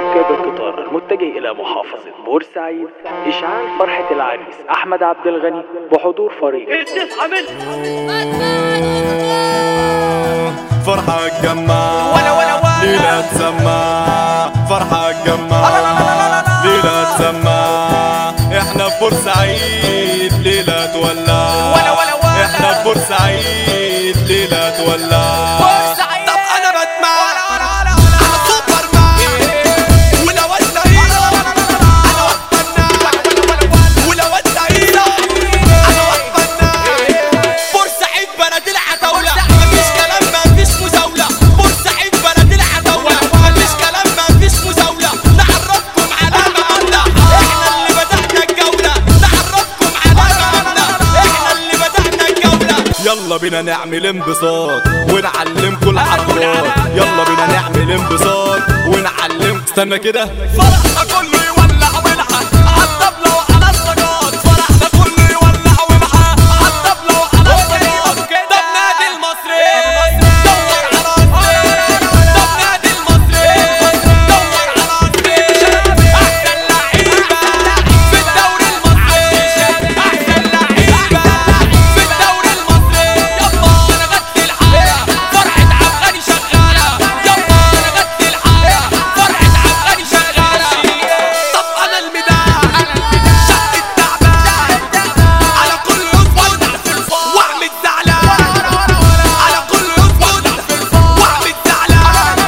ركاب القطار المتجه إلى محافظة بورسعيد إشعال فرحة العريس أحمد عبد الغني بحضور فريق فرحة تجمع ولا ولا ولا. ليلة تسمع فرحة تجمع ليلة تسمع احنا في بورسعيد ليلة تولع ولا ولا ولا. احنا في بورسعيد ليلة تولع بورسعيد. طب انا بسمع على سوبر مان ولو السعيد انا وفنا ولو السعيد انا وفنا بورسعيد بلد العتاولة مفيش كلام مفيش مزاولة بورسعيد بلد العتاولة مفيش كلام مفيش مزاولة نعرفكم على مبنى احنا اللي بدأنا الجولة نعرفكم على مبنى احنا اللي بدأنا الجولة يلا بينا نعمل انبساط ونعلمكم الحركات يلا بينا نعمل انبساط ونعلم استنى كده فرحنا كله يولع ولعة عالطبلة وعلى السجاد فرحنا كله يولع ولعة عالطبلة وعلى السجاد طب نادي المصري دور على الصيف طب نادي المصري دور على الصيف احسن لعيبة في الدوري المصري احسن لعيبة في الدوري المصري يلا انا غت الحارة فرحة عبغاني شغالة يلا انا غت الحارة فرحة عبغاني شغالة طب انا المداد شق التعبان على كل اسود واعمل زعلان على كل اسود واعمل زعلان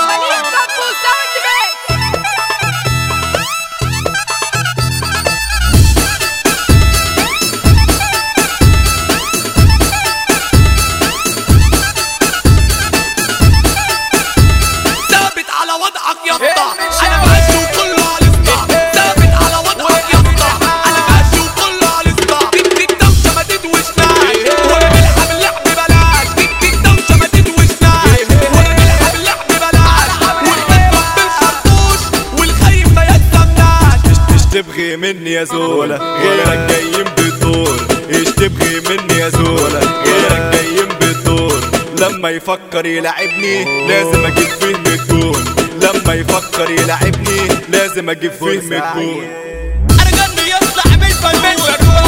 ثابت على وضعك يا اسطى انا ماشي وكله على الاسطى ثابت على وضعك يا اسطى انا ماشي وكله على الاسطى ديك ديك دوشه ما تدوشناش وانا بلعب اللعب بلاش ديك ديك دوشه ما تدوشناش وانا بلعب اللعب بلاش والمدفع بالخرطوش والخايف ما يلزمناش مش مش تبغي مني يا زولا غيرك جايين بالدور ايش تبغي مني يا زولا غيرك جايين بالدور لما يفكر يلعبني لازم اجيب فيه من الجون لما يفكر يلعبني لازم اجيب فيه من الجون انا جنبي يطلع من الفنان